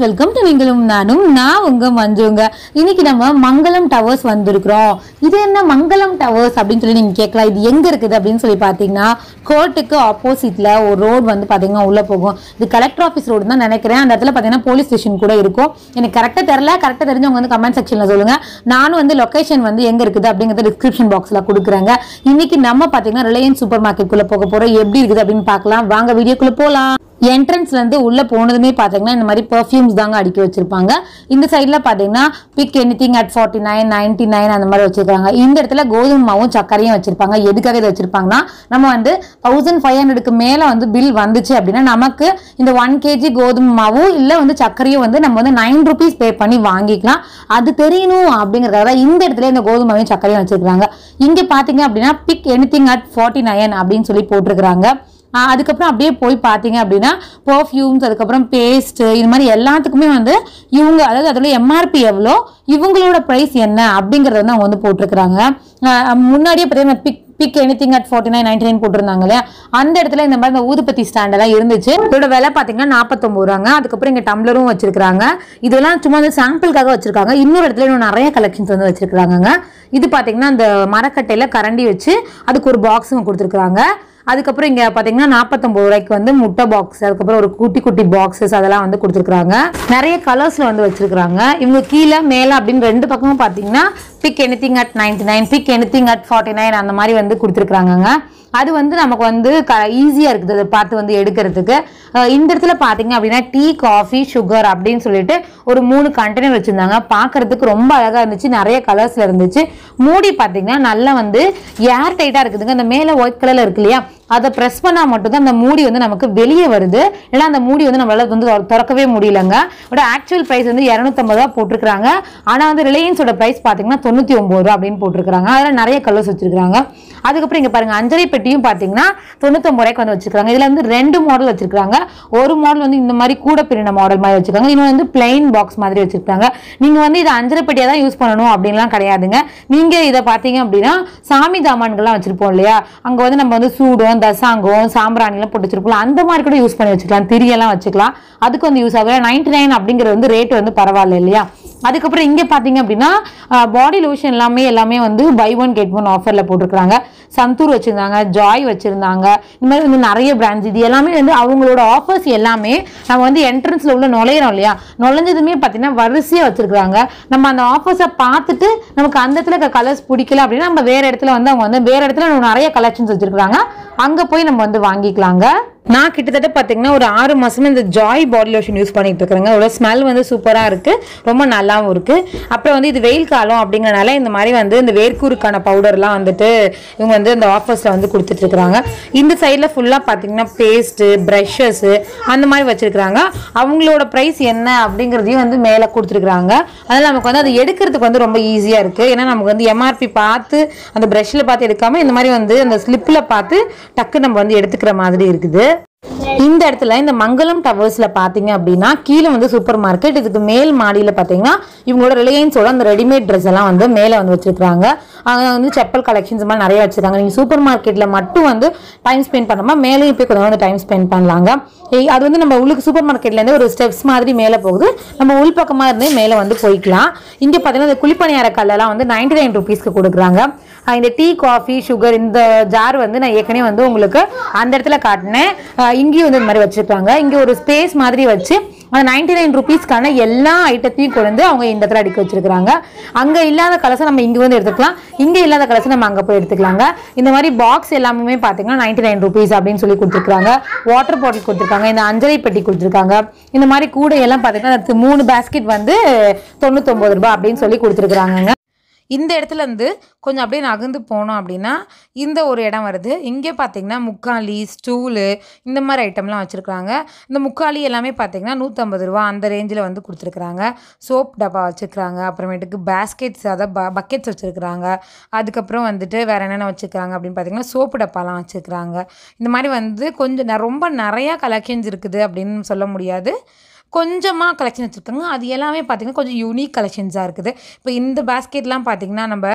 welcome to நீங்களும் நானும் நான் உங்க மஞ்சுங்க இன்னைக்கு நம்ம மங்களம் டவர்ஸ் வந்திருக்கிறோம் இது என்ன மங்களம் டவர்ஸ் அப்படின்னு சொல்லி நீங்க கேட்கலாம் இது எங்க இருக்குது அப்படின்னு சொல்லி பாத்தீங்கன்னா கோர்ட்டுக்கு ஆப்போசிட்ல ஒரு ரோடு வந்து பாத்தீங்கன்னா உள்ள போகும் இது கலெக்டர் ஆஃபீஸ் ரோடு தான் நினைக்கிறேன் அந்த இடத்துல பாத்தீங்கன்னா போலீஸ் ஸ்டேஷன் கூட இருக்கும் எனக்கு கரெக்டா தெரியல கரெக்டா தெரிஞ்சவங்க வந்து கமெண்ட் செக்ஷன்ல சொல்லுங்க நானும் வந்து லொகேஷன் வந்து எங்க இருக்குது அப்படிங்கறத டிஸ்கிரிப்ஷன் பாக்ஸ்ல கொடுக்குறேங்க இன்னைக்கு நம்ம பாத்தீங்கன்னா ரிலையன்ஸ் சூப்பர் மார்க்கெட் குள்ள போக போறோம் எப்படி இருக்குது அப்படின்னு பார்க்கலாம் வாங்க வீடியோக்குள்ள போலாம் என்ட்ரன்ஸ்ல இருந்து உள்ள போனதுமே பாத்தீங்கன்னா இந்த மாதிரி பெர்ஃப்யூம்ஸ் தாங்க அடுக்கி வச்சிருப்பாங்க இந்த சைட்ல பாத்தீங்கன்னா pick anything at forty nine ninety nine அந்த மாதிரி வச்சிருக்காங்க இந்த இடத்துல கோதுமை மாவும் சர்க்கரையும் வச்சிருப்பாங்க எதுக்காக இதை வச்சிருப்பாங்கன்னா நம்ம வந்து தௌசண்ட் ஃபைவ் ஹண்ட்ரடுக்கு மேல வந்து பில் வந்துச்சு அப்படின்னா நமக்கு இந்த ஒன் கேஜி கோதுமை மாவும் இல்ல வந்து சர்க்கரையும் வந்து நம்ம வந்து நைன் ருபீஸ் பே பண்ணி வாங்கிக்கலாம் அது தெரியணும் அப்படிங்கறதுக்காக தான் இந்த இடத்துல இந்த கோதுமை மாவையும் சர்க்கரையும் வச்சிருக்காங்க இங்க பாத்தீங்க அப்படின்னா pick anything at forty nine அப்படின்னு சொல்லி போட்டிருக்காங்க ஆஹ் அதுக்கப்புறம் அப்படியே போய் பார்த்தீங்க அப்படின்னா பர்ஃப்யூம்ஸ் அதுக்கப்புறம் பேஸ்ட் இது மாதிரி எல்லாத்துக்குமே வந்து இவங்க அதாவது அதோட எம்ஆர்பி எவ்வளோ இவங்களோட ப்ரைஸ் என்ன அப்படிங்கறத வந்து அவங்க வந்து போட்டிருக்கிறாங்க ஆஹ் முன்னாடியே பார்த்தீங்கன்னா pick pick anything at forty nine ninety nine போட்டிருந்தாங்க இல்லையா அந்த இடத்துல இந்த மாதிரி இந்த ஊதுபத்தி ஸ்டாண்ட் எல்லாம் இருந்துச்சு இதோட விலை பார்த்தீங்கன்னா நாற்பத்தொம்பது ரூபாங்க அதுக்கப்புறம் இங்கே டம்ளரும் வச்சிருக்காங்க இதெல்லாம் சும்மா வந்து சாம்பிளுக்காக வச்சிருக்காங்க இன்னொரு இடத்துல இன்னும் நிறைய கலெக்ஷன்ஸ் வந்து வச்சிருக்காங்க இது பார்த்தீங்கன்னா இந்த மரக்கட்டையில கரண்டி வச்சு அதுக்கு ஒரு பாக்ஸும் கொடுத்துருக்காங்க அதுக்கப்புறம் இங்க பாத்தீங்கன்னா நாற்பத்தொம்பது ரூபாய்க்கு வந்து முட்டை பாக்ஸ் அதுக்கப்புறம் ஒரு குட்டி குட்டி பாக்ஸஸ் அதெல்லாம் வந்து கொடுத்துருக்காங்க நிறைய கலர்ஸ்ல வந்து வச்சிருக்காங்க இவங்க கீழே மேல அப்படின்னு ரெண்டு பக்கமும் பாத்தீங்கன்னா pick anything at ninety nine pick anything at forty nine அந்த மாதிரி வந்து கொடுத்துருக்காங்க அது வந்து நமக்கு வந்து ஈஸியாக இருக்குது அதை பார்த்து வந்து எடுக்கிறதுக்கு அஹ் இந்த இடத்துல பார்த்தீங்க அப்படின்னா டீ காஃபி சுகர் அப்படின்னு சொல்லிட்டு ஒரு மூணு கண்டெய்னர் வச்சுருந்தாங்க பார்க்கறதுக்கு ரொம்ப அழகாக இருந்துச்சு நிறைய கலர்ஸில் இருந்துச்சு மூடி பார்த்தீங்கன்னா நல்லா வந்து ஏர் டைட்டாக இருக்குதுங்க அந்த மேலே ஒயிட் கலரில் இருக்கு இல்லையா அதை ப்ரெஸ் பண்ணால் மட்டும்தான் அந்த மூடி வந்து நமக்கு வெளியே வருது இல்லைன்னா அந்த மூடி வந்து நம்மளால வந்து திற- திறக்கவே முடியலங்க பட் ஆக்சுவல் ப்ரைஸ் வந்து இரநூத்தம்பது ரூபா போட்டிருக்காங்க ஆனால் வந்து ரிலையன்ஸோட ப்ரைஸ் பார்த்தீங்கன்னா தொண்ணூற்றி ஒம்பது ரூபா அப்படின்னு போட்டிருக்காங்க அதில் நிறைய கலர்ஸ் வச்சிருக்காங்க அதுக்கப்புறம் இங்கே பாருங்க அஞ்சரை பெட்டியும் பார்த்தீங்கன்னா தொண்ணூத்தொம்பது ரூபாய்க்கு வந்து வச்சிருக்காங்க இதில் வந்து ரெண்டு மாடல் வச்சிருக்காங்க ஒரு மாடல் வந்து இந்த மாதிரி கூட பிரின மாடல் மாதிரி வச்சிருக்காங்க இன்னொன்று வந்து பிளைன் பாக்ஸ் மாதிரி வச்சிருக்காங்க நீங்கள் வந்து இதை அஞ்சரை பெட்டியாக தான் யூஸ் பண்ணணும் அப்படின்லாம் கிடையாதுங்க நீங்கள் இதை பார்த்தீங்க அப்படின்னா சாமி தாமான்கள்லாம் வச்சிருப்போம் இல்லையா அங்கே வந்து நம்ம வந்து சூடம் தசாங்கம் சாம்பிராணிலாம் போட்டு வச்சிருப்போம் அந்த மாதிரி கூட யூஸ் பண்ணி வச்சுக்கலாம் திரியெல்லாம் வச்சுக்கலாம் அதுக்கு வந்து யூஸ் ஆகும் நைன்டி நைன் அப்படிங்கிறது வந்து ரேட் வந்து பரவாயில்ல இல்லையா அதுக்கப்புறம் இங்கே பார்த்தீங்க அப்படின்னா பாடி லோஷன் எல்லாமே எல்லாமே வந்து பை ஒன் கெட் ஒன் ஆஃபரில் போட்டிருக்காங்க சந்தூர் வச்சுருந்தாங்க ஜாய் வச்சுருந்தாங்க இந்த மாதிரி வந்து நிறைய பிராண்ட்ஸ் இது எல்லாமே வந்து அவங்களோட ஆஃபர்ஸ் எல்லாமே நம்ம வந்து என்ட்ரன்ஸில் உள்ள நுழையிறோம் இல்லையா நுழைஞ்சதுமே பார்த்தீங்கன்னா வரிசையாக வச்சுருக்காங்க நம்ம அந்த ஆஃபர்ஸை பார்த்துட்டு நமக்கு அந்த இடத்துல இருக்க கலர்ஸ் பிடிக்கல அப்படின்னா நம்ம வேறு இடத்துல வந்து அவங்க வந்து வேறு இடத்துல இன்னும் நிறைய கலெக்ஷன்ஸ் வச்சுருக்காங்க அங்கே போய் நம்ம வந்து வாங்கிக்கலாங்க நான் கிட்டத்தட்ட பார்த்தீங்கன்னா ஒரு ஆறு மாசமா இந்த ஜாய் பாடி லோஷன் யூஸ் பண்ணிட்டு இருக்கிறேங்க அதோட ஸ்மெல் வந்து சூப்பராக இருக்கு ரொம்ப நல்லாவும் இருக்கு அப்புறம் வந்து இது வெயில் காலம் அப்படிங்கறனால இந்த மாதிரி வந்து இந்த வேர்க்கூருக்கான பவுடர்லாம் வந்துட்டு இவங்க வந்து இந்த ஆஃபர்ஸில் வந்து கொடுத்துட்டு இருக்காங்க இந்த சைடில் ஃபுல்லாக பார்த்தீங்கன்னா பேஸ்ட்டு ப்ரஷஸ் அந்த மாதிரி வச்சிருக்காங்க அவங்களோட ப்ரைஸ் என்ன அப்படிங்கிறதையும் வந்து மேலே கொடுத்துருக்காங்க அதனால நமக்கு வந்து அது எடுக்கிறதுக்கு வந்து ரொம்ப ஈஸியாக இருக்குது ஏன்னா நமக்கு வந்து எம்ஆர்பி பார்த்து அந்த ப்ரஷ்ஷில் பார்த்து எடுக்காம இந்த மாதிரி வந்து அந்த ஸ்லிப்பில் பார்த்து டக்கு நம்ம வந்து எடுத்துக்கிற மாதிரி இருக்குது இந்த இடத்துல இந்த மங்களம் டவர்ஸ்ல பாத்தீங்க அப்படின்னா கீழே வந்து சூப்பர் மார்க்கெட் இதுக்கு மேல் மாடியில பாத்தீங்கன்னா இவங்களோட ரிலையன்ஸோட அந்த ரெடிமேட் ட்ரெஸ் எல்லாம் வந்து மேல வந்து வச்சிருக்காங்க அங்க வந்து செப்பல் கலெக்ஷன்ஸ் மாதிரி நிறைய வச்சிருக்காங்க நீங்க சூப்பர் மார்க்கெட்ல மட்டும் வந்து டைம் ஸ்பெண்ட் பண்ணாம மேலேயும் போய் கொஞ்சம் வந்து டைம் ஸ்பெண்ட் பண்ணலாங்க ஏய், அது வந்து நம்ம உள்ளுக்கு சூப்பர் மார்க்கெட்ல இருந்து ஒரு ஸ்டெப்ஸ் மாதிரி மேல போகுது நம்ம உள் பக்கமா இருந்தே மேல வந்து போய்க்கலாம் இங்க பாத்தீங்கன்னா இந்த குழிப்பணியார கல்லெல்லாம் வந்து நைன்டி நைன் ருபீஸ்க்கு கொடுக்குறாங்க அஹ் இந்த டீ காஃபி சுகர் இந்த ஜார் வந்து நான் ஏற்கனவே வந்து உங்களுக்கு அந்த இடத்துல காட்டினேன் அஹ் இங்கேயும் வந்து இந்த மாதிரி வச்சிருக்காங்க இங்கே ஒரு ஸ்பேஸ் மாதிரி வச்சு அந்த நைன்டி நைன் ருபீஸ்க்கான எல்லா ஐட்டத்தையும் கொண்டு வந்து அவங்க இந்த இடத்துல அடுக்கி வச்சிருக்காங்க அங்கே இல்லாத கலசை நம்ம இங்கே வந்து எடுத்துக்கலாம் இங்கே இல்லாத கலசை நம்ம அங்கே போய் எடுத்துக்கலாங்க இந்த மாதிரி பாக்ஸ் எல்லாமே பார்த்தீங்கன்னா நைன்டி நைன் ருபீஸ் அப்படின்னு சொல்லி கொடுத்துருக்காங்க வாட்டர் பாட்டில் கொடுத்துருக்காங்க இந்த அஞ்சரை பெட்டி கொடுத்துருக்காங்க இந்த மாதிரி கூடையெல்லாம் பார்த்தீங்கன்னா அது மூணு பேஸ்கெட் வந்து தொண்ணூத்தொம்பது ரூபாய் அப்படின்னு சொல்லி கொடுத்துருக்குறாங்க இந்த இடத்துல இருந்து கொஞ்சம் அப்படியே நகர்ந்து போனோம் அப்படின்னா இந்த ஒரு இடம் வருது இங்கே பார்த்தீங்கன்னா முக்காலி ஸ்டூலு இந்த மாதிரி ஐட்டம்லாம் வச்சுருக்காங்க இந்த முக்காலி எல்லாமே பார்த்தீங்கன்னா நூற்றம்பது ரூபா அந்த ரேஞ்சில் வந்து கொடுத்துருக்குறாங்க சோப் டப்பா வச்சுருக்காங்க அப்புறமேட்டுக்கு பேஸ்கெட்ஸ் அதாவது பக்கெட்ஸ் வச்சுருக்குறாங்க அதுக்கப்புறம் வந்துட்டு வேறு என்னென்ன வச்சுருக்காங்க அப்படின்னு பார்த்தீங்கன்னா சோப்பு டப்பாலாம் வச்சுருக்குறாங்க இந்த மாதிரி வந்து கொஞ்சம் ந- ரொம்ப நிறையா கலெக்ஷன்ஸ் இருக்குது அப்படின்னு சொல்ல முடியாது கொஞ்சமாக கலெக்ஷன் வச்சுருக்காங்க அது எல்லாமே பார்த்தீங்கன்னா கொஞ்சம் யூனிக் கலெக்ஷன்ஸாக இருக்குது இப்போ இந்த பேஸ்கெட்லாம் பார்த்தீங்கன்னா நம்ம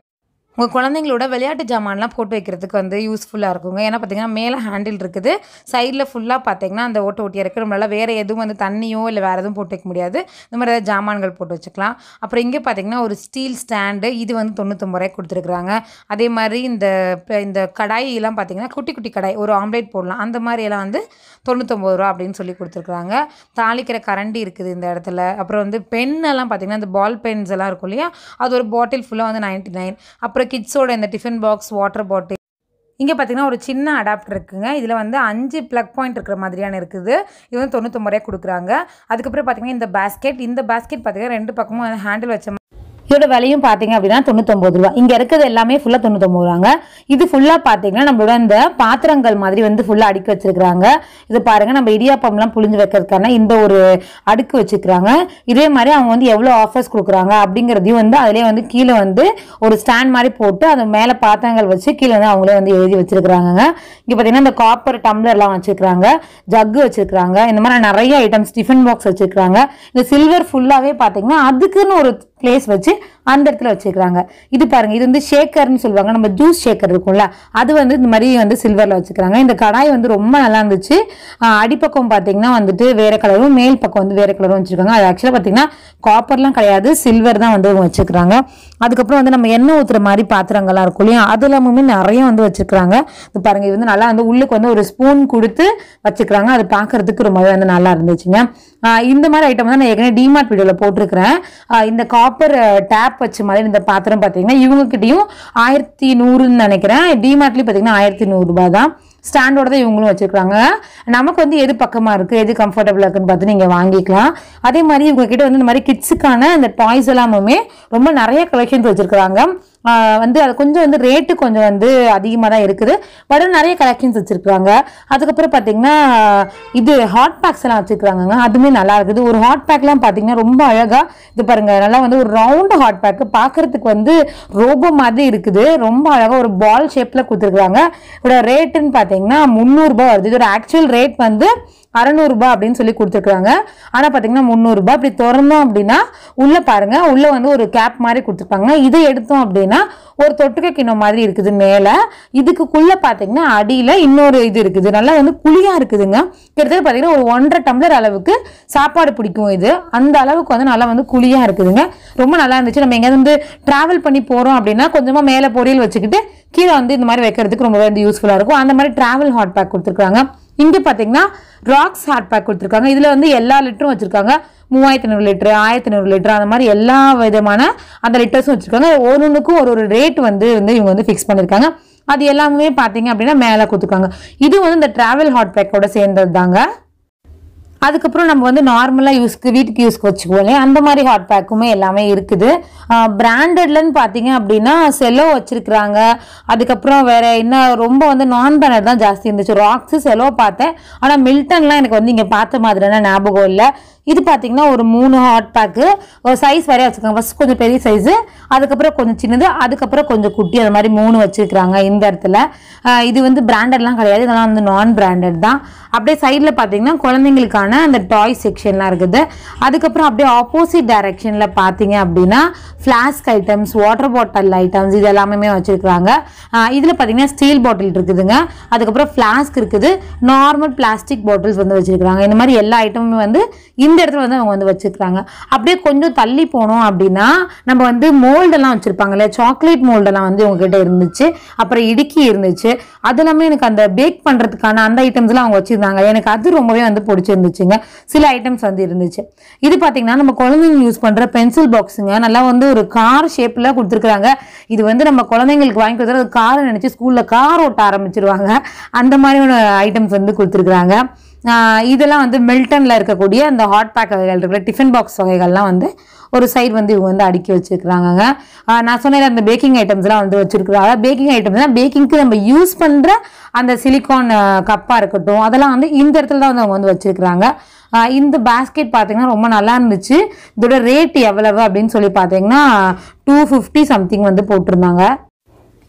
உங்கள் குழந்தைங்களோட விளையாட்டு ஜாமான்லாம் போட்டு வைக்கிறதுக்கு வந்து யூஸ்ஃபுல்லாக இருக்குங்க ஏன்னா பார்த்தீங்கன்னா மேலே ஹேண்டில் இருக்குது சைடில் ஃபுல்லாக பார்த்தீங்கன்னா அந்த ஓட்ட ஓட்டியாக இருக்குது நம்மளால் வேறு எதுவும் வந்து தண்ணியோ இல்லை வேறு எதுவும் போட்டு வைக்க முடியாது இந்த மாதிரி ஏதாவது ஜாமான்கள் போட்டு வச்சுக்கலாம் அப்புறம் இங்கே பார்த்தீங்கன்னா ஒரு ஸ்டீல் ஸ்டாண்டு இது வந்து தொண்ணூத்தொம்பது ரூபாய் கொடுத்துருக்குறாங்க அதே மாதிரி இந்த ப- இந்த கடாயெல்லாம் பார்த்தீங்கன்னா குட்டி குட்டி கடாய் ஒரு ஆம்லேட் போடலாம் அந்த மாதிரி எல்லாம் வந்து தொண்ணூத்தொம்பது ரூபா அப்படின்னு சொல்லி கொடுத்துருக்குறாங்க தாளிக்கிற கரண்டி இருக்குது இந்த இடத்துல அப்புறம் வந்து பென் எல்லாம் பார்த்தீங்கன்னா இந்த பால் பென்ஸ் எல்லாம் இருக்கும் இல்லையா அது ஒரு பாட்டில் ஃபுல்லாக வந்து 99 நைன் அப்புறம் கிட்ஸோட இந்த டிஃபன் பாக்ஸ் வாட்டர் பாட்டில் இங்கே பார்த்தீங்கன்னா ஒரு சின்ன அடாப்டர் இருக்குங்க இதில் வந்து அஞ்சு ப்ளக் பாயிண்ட் இருக்கிற மாதிரியான இருக்குது இது வந்து தொண்ணூத்தொம்பது ரூபாய் கொடுக்குறாங்க அதுக்கப்புறம் பார்த்தீங்கன்னா இந்த பேஸ்கெட் இந்த பேஸ்கெட் பார்த்தீங்கன்னா ரெண்டு பக்கமும் ஹேண்டில் வச்ச இதோட விலையும் பார்த்தீங்க அப்படின்னா தொண்ணூத்தொம்பது ரூபா இங்கே இருக்கிறது எல்லாமே ஃபுல்லாக தொண்ணூத்தொம்பது ரூபாங்க இது ஃபுல்லாக பார்த்தீங்கன்னா நம்மளோட இந்த பாத்திரங்கள் மாதிரி வந்து ஃபுல்லாக அடுக்கி வச்சிருக்கிறாங்க இது பாருங்க நம்ம இடியாப்பம்லாம் புழிஞ்சு வைக்கிறதுக்கான இந்த ஒரு அடுக்கு வச்சிருக்கிறாங்க இதே மாதிரி அவங்க வந்து எவ்வளோ ஆஃபர்ஸ் கொடுக்குறாங்க அப்படிங்கிறதையும் வந்து அதிலே வந்து கீழே வந்து ஒரு ஸ்டாண்ட் மாதிரி போட்டு அது மேலே பாத்திரங்கள் வச்சு கீழே வந்து அவங்களே வந்து எழுதி வச்சிருக்கிறாங்க இங்கே பார்த்தீங்கன்னா இந்த காப்பர் டம்ளர்லாம் வச்சிருக்கிறாங்க ஜக்கு வச்சிருக்கிறாங்க இந்த மாதிரி நிறைய ஐட்டம்ஸ் டிஃபன் பாக்ஸ் வச்சிருக்கிறாங்க இந்த சில்வர் ஃபுல்லாகவே பார்த்தீங்கன்னா அதுக்குன்னு ஒரு பிளேஸ் வச்சு அந்த இடத்துல வச்சிருக்காங்க இது பாருங்க இது வந்து ஷேக்கர்னு சொல்லுவாங்க நம்ம ஜூஸ் ஷேக்கர் இருக்கும்ல அது வந்து இந்த மாதிரி வந்து சில்வரில் வச்சுக்கிறாங்க இந்த கடாய் வந்து ரொம்ப நல்லா இருந்துச்சு ஆஹ் அடிப்பக்கம் பார்த்தீங்கன்னா வந்துட்டு வேற கலரும் மேல் பக்கம் வந்து வேற கலரும் வச்சிருக்காங்க அது ஆக்சுவலாக பார்த்தீங்கன்னா காப்பர்லாம் கிடையாது சில்வர் தான் வந்து இவங்க வச்சுக்கிறாங்க அதுக்கப்புறம் வந்து நம்ம எண்ணெய் ஊற்றுற மாதிரி பாத்திரங்கள்லாம் இருக்கும் இல்லையா அது எல்லாமே நிறைய வந்து வச்சிருக்காங்க இது பாருங்க இது வந்து நல்லா வந்து உள்ளுக்கு வந்து ஒரு ஸ்பூன் கொடுத்து வச்சுக்கிறாங்க அது பார்க்கறதுக்கு ரொம்பவே வந்து நல்லா இருந்துச்சுங்க ஆஹ் இந்த மாதிரி ஐட்டம் வந்து நான் ஏற்கனவே டிமார்ட் வீடியோவில் போட்டிருக்கிறேன் ஆஹ் இந்த காப்பர் டேப் வச்ச மாதிரி இந்த பாத்திரம் பார்த்தீங்கன்னா இவங்ககிட்டயும் ஆயிரத்தி நூறுன்னு நினைக்கிறேன் டிமார்ட்லேயும் பார்த்தீங்கன்னா ஆயிரத்தி நூறுரூபா தான் ஸ்டாண்டோட தான் இவங்களும் வச்சிருக்காங்க நமக்கு வந்து எது பக்கமாக இருக்குது எது கம்ஃபர்டபுளாக இருக்குன்னு பார்த்து நீங்கள் வாங்கிக்கலாம் அதே மாதிரி இவங்க கிட்ட வந்து இந்த மாதிரி கிட்ஸுக்கான இந்த டாய்ஸ் எல்லாமே ரொம்ப நிறைய கலெக்ஷன்ஸ் வச்சிருக்காங்க ஆஹ் வந்து அது கொஞ்சம் வந்து ரேட்டு கொஞ்சம் வந்து அதிகமாக தான் இருக்குது பட் நிறைய கலெக்ஷன்ஸ் வச்சிருக்காங்க அதுக்கப்புறம் பார்த்தீங்கன்னா இது ஹாட் பேக்ஸ் எல்லாம் வச்சிருக்காங்க அதுவுமே நல்லா இருக்குது ஒரு ஹாட் பேக்லாம் பார்த்தீங்கன்னா ரொம்ப அழகா இது பாருங்க நல்லா வந்து ஒரு ரவுண்ட் ஹாட் பேக் பார்க்கறதுக்கு வந்து ரோபோ மாதிரி இருக்குது ரொம்ப அழகா ஒரு பால் ஷேப்ல கொடுத்துருக்காங்க இதோட ரேட்டுன்னு பார்த்தீங்கன்னா முந்நூறுபா வருது இதோட ஆக்சுவல் ரேட் வந்து அறநூறுபா அப்படின்னு சொல்லி கொடுத்துருக்காங்க ஆனால் பார்த்தீங்கன்னா முந்நூறுபா இப்படி திறந்தோம் அப்படின்னா உள்ளே பாருங்க உள்ளே வந்து ஒரு கேப் மாதிரி கொடுத்துருப்பாங்க இதை எடுத்தோம் அப்படின்னா ஒரு தொட்டுக்க கிண்ணம் மாதிரி இருக்குது மேலே இதுக்குள்ளே பார்த்தீங்கன்னா அடியில் இன்னொரு இது இருக்குது நல்லா வந்து குழியாக இருக்குதுங்க கிட்டத்தட்ட பார்த்தீங்கன்னா ஒரு ஒன்றரை டம்ளர் அளவுக்கு சாப்பாடு பிடிக்கும் இது அந்த அளவுக்கு வந்து நல்லா வந்து குழியாக இருக்குதுங்க ரொம்ப நல்லா இருந்துச்சு நம்ம எங்கேயாவது வந்து ட்ராவல் பண்ணி போகிறோம் அப்படின்னா கொஞ்சமாக மேலே பொரியல் வச்சுக்கிட்டு கீழே வந்து இந்த மாதிரி வைக்கிறதுக்கு ரொம்பவே வந்து யூஸ்ஃபுல்லாக இருக்கும் அந்த மாதிரி ட்ராவல் ஹாட் பேக் கொடுத்துருக்காங்க இங்கே பார்த்தீங்கன்னா ராக்ஸ் ஹாட் பேக் கொடுத்துருக்காங்க இதில் வந்து எல்லா லிட்டரும் வச்சுருக்காங்க மூவாயிரத்தி ஐநூறு லிட்டரு ஆயிரத்தி ஐநூறு லிட்டர் அந்த மாதிரி எல்லா விதமான அந்த லிட்டர்ஸும் வச்சுருக்காங்க ஒரு ஒன்றுக்கும் ஒரு ஒரு ரேட் வந்து வந்து இவங்க வந்து ஃபிக்ஸ் பண்ணியிருக்காங்க அது எல்லாமே பார்த்தீங்க அப்படின்னா மேலே கொடுத்துருக்காங்க இது வந்து இந்த ட்ராவல் ஹாட் பேக்கோட சேர்ந்தது தாங்க அதுக்கப்புறம் நம்ம வந்து நார்மலாக யூஸ்க்கு வீட்டுக்கு யூஸ்க்கு வச்சுக்குவோம் இல்லையா அந்த மாதிரி ஹாட் பேக்குமே எல்லாமே இருக்குது பிராண்டட்லன்னு பார்த்தீங்க அப்படின்னா செலோ வச்சிருக்கிறாங்க அதுக்கப்புறம் வேற என்ன ரொம்ப வந்து நான் பிராண்டட் தான் ஜாஸ்தி இருந்துச்சு ராக்ஸு செலோ பார்த்தேன் ஆனால் மில்டன்லாம் எனக்கு வந்து இங்கே பார்த்த மாதிரியான ஞாபகம் இல்லை இது பார்த்தீங்கன்னா ஒரு மூணு ஹாட் பேக்கு ஒரு சைஸ் வரைய வச்சுருக்காங்க ஃபர்ஸ்ட் கொஞ்சம் பெரிய சைஸு அதுக்கப்புறம் கொஞ்சம் சின்னது அதுக்கப்புறம் கொஞ்சம் குட்டி அது மாதிரி மூணு வச்சிருக்கிறாங்க இந்த இடத்துல ஆஹ் இது வந்து பிராண்டட்லாம் கிடையாது இதெல்லாம் வந்து நான் பிராண்டட் தான் அப்படியே சைடில் பார்த்தீங்கன்னா குழந்தைங்களுக்கான அந்த டாய் செக்ஷன்லாம் இருக்குது அதுக்கப்புறம் அப்படியே ஆப்போசிட் டைரக்ஷனில் பார்த்தீங்க அப்படின்னா flask items water bottle items இது எல்லாமே வச்சுருக்காங்க இதில் பார்த்தீங்கன்னா ஸ்டீல் பாட்டில் இருக்குதுங்க அதுக்கப்புறம் ஃப்ளாஸ்க் இருக்குது நார்மல் பிளாஸ்டிக் பாட்டில்ஸ் வந்து வச்சுருக்காங்க இந்த மாதிரி எல்லா ஐட்டமுமே வந்து இந்த இடத்துல வந்து அவங்க வந்து வச்சுருக்காங்க அப்படியே கொஞ்சம் தள்ளி போனோம் அப்படின்னா நம்ம வந்து மோல்டெல்லாம் வச்சுருப்பாங்க இல்லையா சாக்லேட் மோல்டெல்லாம் வந்து உங்ககிட்ட இருந்துச்சு அப்புறம் இடுக்கி இருந்துச்சு அது எல்லாமே எனக்கு அந்த பேக் பண்ணுறதுக்கான அந்த ஐட்டம்ஸ்லாம் அவங்க வச்சுருந்தாங்க எனக்கு அது ரொம்பவே வந்து பிடிச்சிருந்துச்சுங்க சில ஐட்டம்ஸ் வந்து இருந்துச்சு இது பார்த்தீங்கன்னா நம்ம குழந்தைங்க யூஸ் பண்ணுற பென்சில் பாக்ஸுங்க நல்லா வந்து ஒரு கார் ஷேப்பில் கொடுத்துருக்குறாங்க இது வந்து நம்ம குழந்தைங்களுக்கு வாங்கி கொடுத்தா அது காரை நினச்சி ஸ்கூலில் கார் ஓட்ட ஆரம்பிச்சிருவாங்க அந்த மாதிரியான ஐட்டம்ஸ் வந்து கொடுத்துருக்குறாங்க ஆஹ் இதெல்லாம் வந்து மில்டனில் இருக்கக்கூடிய அந்த ஹாட் பேக் வகைகள் இருக்கிற டிஃபன் பாக்ஸ் வகைகள்லாம் வந்து ஒரு சைடு வந்து இவங்க வந்து அடுக்கி வச்சிருக்கிறாங்க நான் சொன்னேன் அந்த பேக்கிங் ஐட்டம்ஸ்லாம் வந்து வச்சிருக்கிறாங்க பேக்கிங் ஐட்டம்ஸ்லாம் பேக்கிங்க்கு நம்ம யூஸ் பண்ணுற அந்த சிலிக்கான் கப்பாக இருக்கட்டும் அதெல்லாம் வந்து இந்த இடத்துல தான் வந்து அவங்க வந்து வச்சிருக்கிறாங்க ஆஹ் இந்த பேஸ்கெட் பார்த்தீங்கன்னா ரொம்ப நல்லா இருந்துச்சு இதோட ரேட் எவ்வளவு அப்படின்னு சொல்லி பார்த்தீங்கன்னா டூ ஃபிஃப்டி சம்திங் வந்து போட்டிருந்தாங்க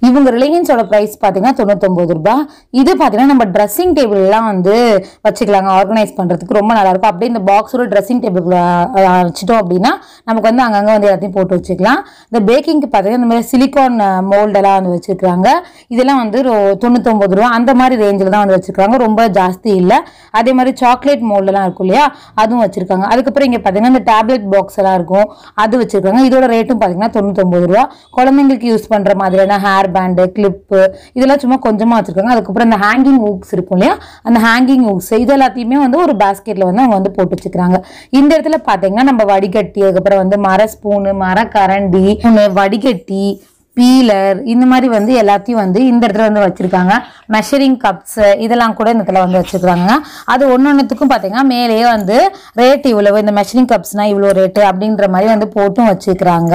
இவங்க ரிலையன்ஸோட ப்ரைஸ் பார்த்தீங்கன்னா தொண்ணூத்தொம்பது ரூபாய் இது பார்த்தீங்கன்னா நம்ம ட்ரெஸ்ஸிங் டேபிள்லாம் வந்து வச்சுக்கலாங்க ஆர்கனைஸ் பண்ணுறதுக்கு ரொம்ப நல்லா இருக்கும் அப்படியே இந்த பாக்ஸோட ட்ரெஸ்ஸிங் டேபிள் வச்சுட்டோம் அப்படின்னா நமக்கு வந்து அங்கங்கே வந்து எல்லாத்தையும் போட்டு வச்சுக்கலாம் இந்த பேக்கிங்க்கு பார்த்தீங்கன்னா இந்த மாதிரி சிலிக்கான் மோல்டெல்லாம் வந்து வச்சுருக்காங்க இதெல்லாம் வந்து ரொ- தொண்ணூத்தொம்பது ரூபா அந்த மாதிரி ரேஞ்சில் தான் வந்து வச்சுருக்காங்க ரொம்ப ஜாஸ்தி இல்லை அதே மாதிரி சாக்லேட் மோல்டெல்லாம் இருக்கும் இல்லையா அதுவும் வச்சுருக்காங்க அதுக்கப்புறம் இங்கே பார்த்தீங்கன்னா இந்த டேப்லெட் பாக்ஸ் எல்லாம் இருக்கும் அது வச்சுருக்காங்க இதோட ரேட்டும் பார்த்தீங்கன்னா தொண்ணூத்தொம்பது ரூபா குழந்தைங்களுக்கு யூஸ் பண்ணுற மாதிரியான ஹேர் பேண்டு கிளிப்பு இதெல்லாம் சும்மா கொஞ்சமாக வச்சுருக்காங்க அதுக்கப்புறம் இந்த ஹேங்கிங் ஊக்ஸ் இருக்கும் இல்லையா அந்த ஹேங்கிங் ஊக்ஸ் இது எல்லாத்தையுமே வந்து ஒரு பாஸ்கெட்டில் வந்து அவங்க வந்து போட்டு வச்சுக்கிறாங்க இந்த இடத்துல பார்த்தீங்கன்னா நம்ம வடிகட்டி அதுக்கப்புறம் வந்து மர ஸ்பூனு மர கரண்டி வடிகட்டி பீலர் இந்த மாதிரி வந்து எல்லாத்தையும் வந்து இந்த இடத்துல வந்து வச்சிருக்காங்க மெஷரிங் கப்ஸ் இதெல்லாம் கூட இந்த இடத்துல வந்து வச்சிருக்காங்க அது ஒன்னொன்னுத்துக்கும் பார்த்தீங்கன்னா மேலேயே வந்து ரேட் இவ்வளவு இந்த மெஷரிங் கப்ஸ்னா இவ்வளோ ரேட்டு அப்படின்ற மாதிரி வந்து போட்டும் வச்சிருக்கிறாங்க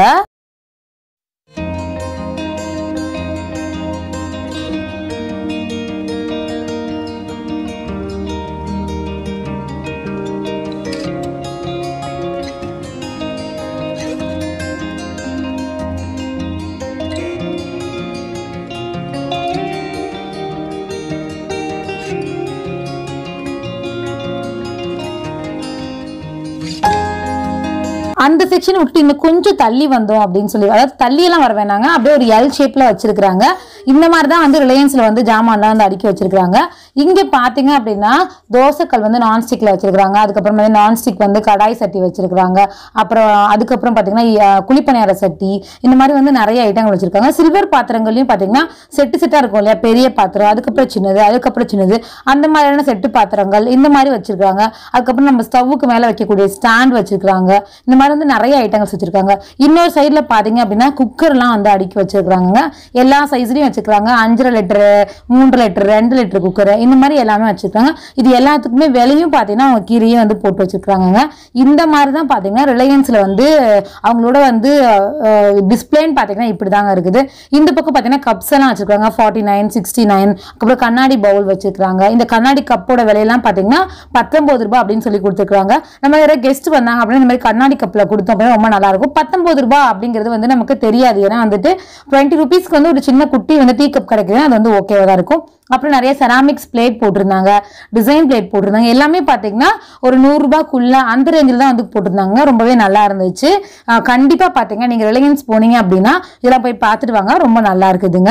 அந்த செக்ஷன் விட்டு இன்னும் கொஞ்சம் தள்ளி வந்தோம் அப்படின்னு சொல்லி அதாவது தள்ளியெல்லாம் வர வேணாங்க அப்படியே ஒரு எல் ஷேப்ல வச்சிருக்காங்க இந்த மாதிரி தான் வந்து ரிலையன்ஸ்ல வந்து ஜாமான்லாம் வந்து அடுக்கி வச்சிருக்காங்க இங்க பாத்தீங்க அப்படின்னா தோசைக்கல் வந்து நான்ஸ்டிக்ல வச்சிருக்காங்க அதுக்கப்புறம் வந்து நான்ஸ்டிக் வந்து கடாய் சட்டி வச்சிருக்காங்க அப்புறம் அதுக்கப்புறம் பாத்தீங்கன்னா அஹ், குழிப்பணியார சட்டி இந்த மாதிரி வந்து நிறைய ஐட்டங்கள் வச்சிருக்காங்க சில்வர் பாத்திரங்கள்லயும் பாத்தீங்கன்னா செட்டு செட்டா இருக்கும் இல்லையா பெரிய பாத்திரம் அதுக்கப்புறம் சின்னது அதுக்கப்புறம் சின்னது அந்த மாதிரியான செட்டு பாத்திரங்கள் இந்த மாதிரி வச்சிருக்காங்க அதுக்கப்புறம் நம்ம ஸ்டவ்வுக்கு மேல வைக்கக்கூடிய ஸ்டாண்ட் வச்சிருக்காங்க இந்த மாதிரி வந்து நிறைய ஐட்டங்கள்ஸ் வச்சிருக்காங்க இன்னொரு சைடுல பாத்தீங்க அப்படின்னா குக்கர்லாம் வந்து அடுக்கி வச்சிருக்காங்க எல்லா சைஸ்லயும் வச்சிருக்காங்க அஞ்சரை லிட்டரு மூன்று லிட்டர் ரெண்டு லிட்டர் குக்கர் இந்த மாதிரி எல்லாமே வச்சிருக்காங்க இது எல்லாத்துக்குமே விலையும் பாத்தீங்கன்னா அவங்க கீழேயே வந்து போட்டு வச்சிருக்காங்க இந்த மாதிரி தான் பாத்தீங்கன்னா ரிலையன்ஸ்ல வந்து அவங்களோட வந்து டிஸ்பிளேன்னு பாத்தீங்கன்னா இப்படி தாங்க இருக்குது இந்த பக்கம் பாத்தீங்கன்னா கப்ஸ் எல்லாம் வச்சிருக்காங்க ஃபார்ட்டி நைன் சிக்ஸ்டி நைன் அப்புறம் கண்ணாடி பவுல் வச்சிருக்காங்க இந்த கண்ணாடி கப்போட விலையெல்லாம் பாத்தீங்கன்னா பத்தொன்பது ரூபாய் அப்படின்னு சொல்லி கொடுத்துருக்காங்க நம்ம வேற கெஸ்ட் வந்தாங்க அப்படின்னா இந்த மாதிரி கண்ணாடி கப்ல கொடுத்தோம் அப்படின்னா ரொம்ப நல்லா இருக்கும் பத்தொன்பது ரூபாய் அப்படிங்கிறது வந்து நமக்கு தெரியாது ஏன்னா வந்துட்டு டுவெண்ட்டி ருபீஸ்க்கு வந்து ஒரு சின்ன குட்டி வந்து டீ கப் கிடைக்குது அது வந்து ஓகேவா தான் இருக்கும் அப்புறம் நிறைய செராமிக்ஸ் பிளேட் போட்டிருந்தாங்க டிசைன் பிளேட் போட்டிருந்தாங்க எல்லாமே பார்த்தீங்கன்னா ஒரு நூறுரூபாக்குள்ள அந்த ரேஞ்சில் தான் வந்து போட்டிருந்தாங்க ரொம்பவே நல்லா இருந்துச்சு அஹ் கண்டிப்பா பார்த்தீங்கன்னா நீங்கள் ரிலையன்ஸ் போனீங்க அப்படின்னா இதெல்லாம் போய் பார்த்துட்டு வாங்க ரொம்ப நல்லா இருக்குதுங்க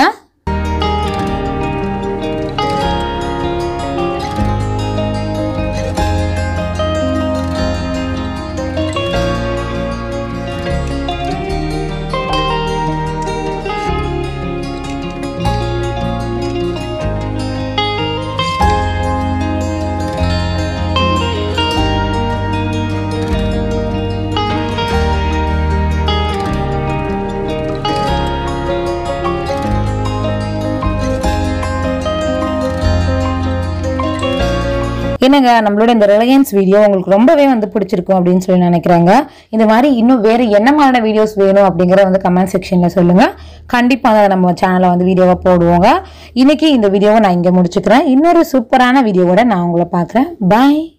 என்னங்க நம்மளோட இந்த ரிலையன்ஸ் வீடியோ உங்களுக்கு ரொம்பவே வந்து பிடிச்சிருக்கும் அப்படின்னு சொல்லி நினைக்கிறாங்க இந்த மாதிரி இன்னும் வேற என்ன மாதிரியான வீடியோஸ் வேணும் அப்படிங்கறத வந்து கமெண்ட் செக்ஷன்ல சொல்லுங்க கண்டிப்பாக அதை நம்ம சேனலை வந்து வீடியோவை போடுவோங்க இன்னைக்கு இந்த வீடியோவை நான் இங்கே முடிச்சுக்கிறேன் இன்னொரு சூப்பரான வீடியோவோட நான் உங்களை பார்க்குறேன் பாய்